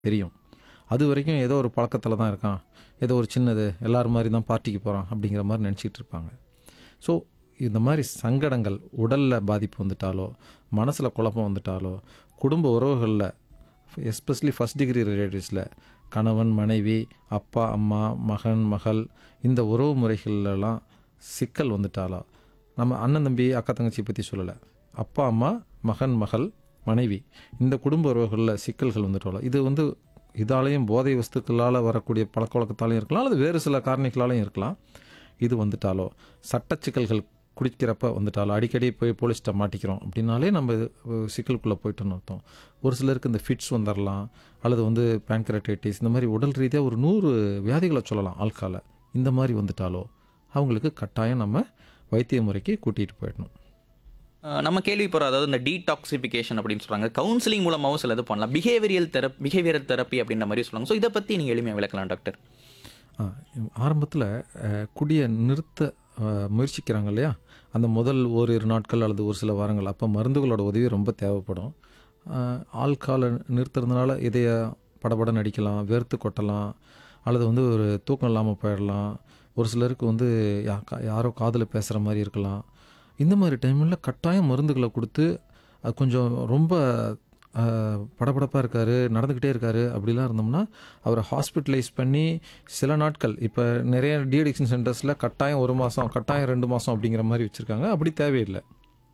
தெரியும் அது வரைக்கும் ஏதோ ஒரு பழக்கத்தில் தான் இருக்கான் ஏதோ ஒரு சின்னது எல்லாரும் மாதிரி தான் பார்ட்டிக்கு போகிறான் அப்படிங்கிற மாதிரி நினச்சிட்டு இருப்பாங்க ஸோ இந்த மாதிரி சங்கடங்கள் உடலில் பாதிப்பு வந்துட்டாலோ மனசில் குழப்பம் வந்துட்டாலோ குடும்ப உறவுகளில் எஸ்பெஷலி ஃபஸ்ட் டிகிரி ரிலேட்டிவ்ஸில் கணவன் மனைவி அப்பா அம்மா மகன் மகள் இந்த உறவு முறைகள்லாம் சிக்கல் வந்துட்டாலோ நம்ம அண்ணன் தம்பி அக்கா தங்கச்சி பற்றி சொல்லலை அப்பா அம்மா மகன் மகள் மனைவி இந்த குடும்ப உறவுகளில் சிக்கல்கள் வந்துட்டாலோ இது வந்து இதாலேயும் போதை வஸ்துக்களால் வரக்கூடிய பழக்க வழக்கத்தாலையும் இருக்கலாம் அல்லது வேறு சில காரணிகளாலையும் இருக்கலாம் இது வந்துட்டாலோ சட்ட சிக்கல்கள் குடிக்கிறப்ப வந்துட்டாலோ அடிக்கடி போய் போலீஸ்கிட்ட மாட்டிக்கிறோம் அப்படின்னாலே நம்ம இது, அஹ், சிக்கலுக்குள்ளே போயிட்டோன்னு அர்த்தம் ஒரு சிலருக்கு இந்த ஃபிட்ஸ் வந்துடலாம் அல்லது வந்து பேங்க்ரடைட்டிஸ் இந்த மாதிரி உடல் ரீதியாக ஒரு நூறு வியாதிகளை சொல்லலாம் ஆல்கால இந்த மாதிரி வந்துட்டாலோ அவங்களுக்கு கட்டாயம் நம்ம வைத்திய முறைக்கு கூட்டிகிட்டு போயிடணும் அஹ் நம்ம கேள்விப்படுற அதாவது இந்த டீடாக்சிஃபிகேஷன் அப்படின்னு சொல்றாங்க கவுன்சிலிங் மூலமாகவும் சில இது பண்ணலாம் பிஹேவியல் தெரப் பிஹேவியரல் தெரப்பி அப்படின்ற மாதிரி சொல்லுவாங்க ஸோ இதை பற்றி நீங்கள் எளிமையாக விளக்கலாம் டாக்டர் ஆரம்பத்தில் குடியை நிறுத்த அஹ், முயற்சிக்கிறாங்க இல்லையா அந்த முதல் ஓரிரு நாட்கள் அல்லது ஒரு சில வாரங்கள் அப்போ மருந்துகளோட உதவி ரொம்ப தேவைப்படும் ஆல்காலை நிறுத்துறதுனால இதய படபட நடிக்கலாம் வேர்த்து கொட்டலாம் அல்லது வந்து ஒரு தூக்கம் இல்லாமல் போயிடலாம் ஒரு சிலருக்கு வந்து யா- கா- யாரோ காதில் பேசுகிற மாதிரி இருக்கலாம் இந்த மாதிரி டைமில் கட்டாயம் மருந்துகளை கொடுத்து அது கொஞ்சம் ரொம்ப படபடப்பாக இருக்கார் நடந்துக்கிட்டே இருக்கார் அப்படிலாம் இருந்தோம்னா அவரை ஹாஸ்பிட்டலைஸ் பண்ணி சில நாட்கள் இப்போ நிறைய டிஅடிக்ஷன் சென்டர்ஸில் கட்டாயம் ஒரு மாதம் கட்டாயம் ரெண்டு மாதம் அப்படிங்கிற மாதிரி வச்சுருக்காங்க அப்படி தேவையில்லை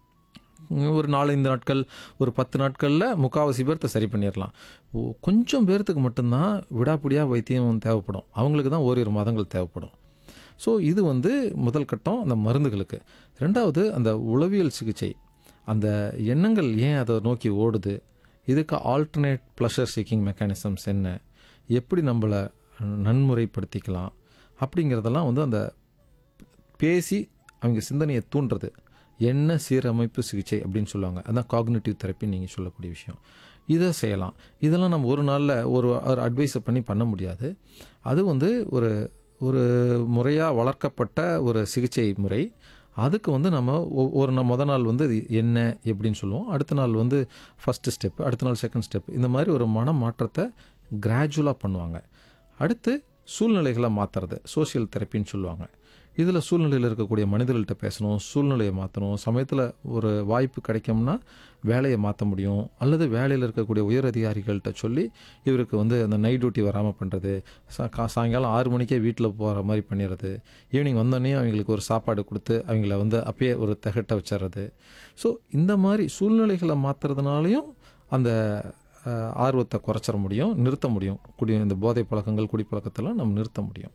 ஒரு நாலஞ்சு நாட்கள் ஒரு பத்து நாட்களில் முக்காவாசி பேர்த்த சரி பண்ணிடலாம் ஓ- கொஞ்சம் பேர்த்துக்கு மட்டும்தான் விடாப்பிடியாக வைத்தியம் தேவைப்படும் அவங்களுக்கு தான் ஓரிரு மாதங்கள் தேவைப்படும் ஸோ இது வந்து முதல் கட்டம் அந்த மருந்துகளுக்கு ரெண்டாவது அந்த உளவியல் சிகிச்சை அந்த எண்ணங்கள் ஏன் அதை நோக்கி ஓடுது இதுக்கு ஆல்டர்னேட் ப்ளஷர் சீக்கிங் மெக்கானிசம்ஸ் என்ன எப்படி நம்மளை நன்முறைப்படுத்திக்கலாம் அப்படிங்கிறதெல்லாம் வந்து அந்த பேசி அவங்க சிந்தனையை தூண்டுறது என்ன சீரமைப்பு சிகிச்சை அப்படின்னு சொல்லுவாங்க அதான் காக்னிட்டிவ் தெரப்பி நீங்கள் சொல்லக்கூடிய விஷயம் இதை செய்யலாம் இதெல்லாம் நம்ம ஒரு நாளில் ஒரு ஒரு அட்வைஸை பண்ணி பண்ண முடியாது அது வந்து ஒரு ஒரு முறையாக வளர்க்கப்பட்ட ஒரு சிகிச்சை முறை அதுக்கு வந்து நம்ம ஒ- ஒரு நாள் முத நாள் வந்து இது என்ன எப்படின்னு சொல்லுவோம் அடுத்த நாள் வந்து ஃபஸ்ட்டு ஸ்டெப் அடுத்த நாள் செகண்ட் ஸ்டெப் இந்த மாதிரி ஒரு மன மாற்றத்தை கிராஜுவலாக பண்ணுவாங்க அடுத்து சூழ்நிலைகளை மாற்றுறது சோஷியல் தெரப்பின்னு சொல்லுவாங்க இதில் சூழ்நிலையில் இருக்கக்கூடிய மனிதர்கள்ட்ட பேசணும் சூழ்நிலையை மாற்றணும் சமயத்தில் ஒரு வாய்ப்பு கிடைக்கும்னா வேலையை மாற்ற முடியும் அல்லது வேலையில் இருக்கக்கூடிய உயர் அதிகாரிகள்கிட்ட சொல்லி இவருக்கு வந்து அந்த நைட் டியூட்டி வராமல் பண்ணுறது சாயங்காலம் ஆறு மணிக்கே வீட்டில் போகிற மாதிரி பண்ணிடுறது ஈவினிங் வந்தோடனே அவங்களுக்கு ஒரு சாப்பாடு கொடுத்து அவங்கள வந்து அப்பயே ஒரு திகட்ட வச்சிடுறது ஸோ இந்த மாதிரி சூழ்நிலைகளை மாற்றுறதுனாலையும் அந்த அஹ், ஆர்வத்தை குறைச்சிட முடியும் நிறுத்த முடியும் குடி இந்த போதை பழக்கங்கள் குடிப்பழக்கத்தெல்லாம் நம்ம நிறுத்த முடியும்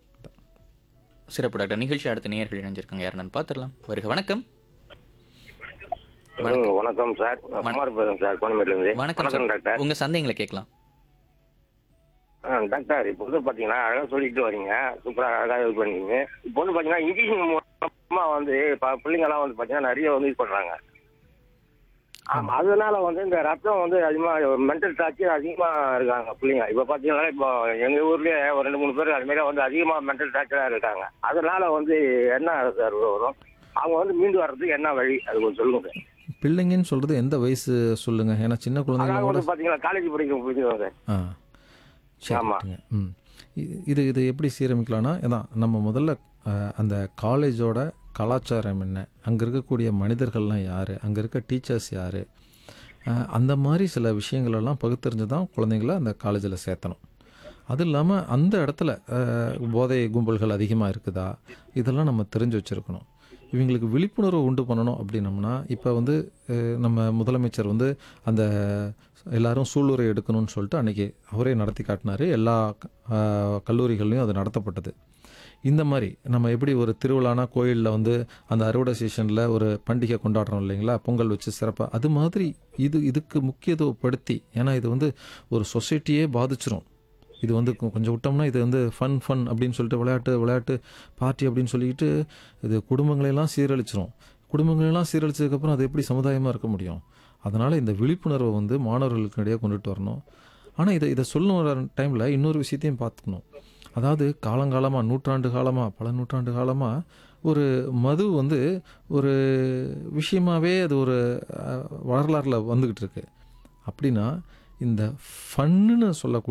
சிறப்பு டாக்டர் நிகழ்ச்சி அடுத்த நேயர்கள் இணைஞ்சிருக்காங்க யாருன்னு பார்த்துடலாம் வருக வணக்கம் ம், வணக்கம் சார் குமார் பேசுறேன் சார் கோயம்பேடுல இருந்து வணக்கம் வணக்கம் சார் டாக்டர் உங்க சந்தேகங்களை கேட்கலாம் ஆ, டாக்டர் இப்போ வந்து பாத்தீங்கன்னா அழகா சொல்லிட்டு வரீங்க சூப்பரா அழகா இது பண்ணீங்க இப்போ வந்து பாத்தீங்கன்னா இன்ஜெக்ஷன் மூலமா வந்து ப- பிள்ளைங்க எல்லாம் வந்து பாத்தீங்கன்னா நிறைய வந்து இது பண்றாங்க ஆமா அதனால வந்து இந்த ரத்தம் வந்து அதிகமா மென்டல் டார்ச்சர் அதிகமா இருக்காங்க பிள்ளைங்க இப்போ பாத்தீங்கன்னா இப்போ எங்க ஊர்லயே ஒரு ரெண்டு மூணு பேர் அது மாதிரி வந்து அதிகமா மென்டல் டார்ச்சரா இருக்காங்க அதனால வந்து என்ன சார் வரும் அவங்க வந்து மீண்டு வர்றதுக்கு என்ன வழி அது கொஞ்சம் சொல்லுங்க சார் பிள்ளைங்கன்னு சொல்கிறது எந்த வயசு சொல்லுங்கள் ஏன்னா சின்ன அதாவது குழந்தைங்களோட வந்து பாத்தீங்கன்னா காலேஜ் படிக்கிற பிள்ளைங்க சார் ஆ சரி ஆமா. ரைட்டுங்க. ம் இ- இது இது எப்படி சீரமைக்கலாம்னா இதான் நம்ம முதல்ல அஹ், அந்த காலேஜோட கலாச்சாரம் என்ன அங்கே இருக்கக்கூடிய மனிதர்கள்லாம் யார் அங்கே இருக்க டீச்சர்ஸ் யார் அந்த மாதிரி சில விஷயங்களெல்லாம் பகுத்தறிஞ்சு தான் குழந்தைங்கள அந்த காலேஜில் சேர்த்தணும் அது இல்லாமல் அந்த இடத்துல அஹ், போதை கும்பல்கள் அதிகமாக இருக்குதா இதெல்லாம் நம்ம தெரிஞ்சு வச்சுருக்கணும் இவங்களுக்கு விழிப்புணர்வு உண்டு பண்ணணும் அப்படின்னம்னா இப்போ வந்து அஹ், நம்ம முதலமைச்சர் வந்து அந்த எல்லாரும் சூளுரை எடுக்கணும்னு சொல்லிட்டு அன்றைக்கி அவரே நடத்தி காட்டினார் எல்லா அஹ், கல்லூரிகள்லையும் அது நடத்தப்பட்டது இந்த மாதிரி நம்ம எப்படி ஒரு திருவிழானா கோயிலில் வந்து அந்த அறுவடை சீசனில் ஒரு பண்டிகை கொண்டாடுறோம் இல்லைங்களா பொங்கல் வச்சு சிறப்பாக அது மாதிரி இது இதுக்கு முக்கியத்துவப்படுத்தி ஏன்னா இது வந்து ஒரு சொசைட்டியே பாதிச்சிரும் இது வந்து கொ- கொஞ்சம் விட்டோம்னா இது வந்து ஃபன் ஃபன் அப்படின்னு சொல்லிட்டு விளையாட்டு விளையாட்டு பார்ட்டி அப்படின்னு சொல்லிட்டு இது குடும்பங்களையெல்லாம் சீரழிச்சிரும் குடும்பங்களெல்லாம் சீரழிச்சதுக்கப்புறம் அது எப்படி சமுதாயமாக இருக்க முடியும் அதனால் இந்த விழிப்புணர்வை வந்து மாணவர்களுக்கு இடையே கொண்டுட்டு வரணும் ஆனால் இதை இதை சொல்ல வர டைமில் இன்னொரு விஷயத்தையும் பார்த்துக்கணும் அதாவது காலங்காலமாக நூற்றாண்டு காலமாக பல நூற்றாண்டு காலமாக ஒரு மது வந்து ஒரு விஷயமாவே அது ஒரு அஹ், வரலாறுல வந்துக்கிட்டு இருக்கு அப்படின்னா இந்த ஃபன்னுன்னு சொல்லக்கூடிய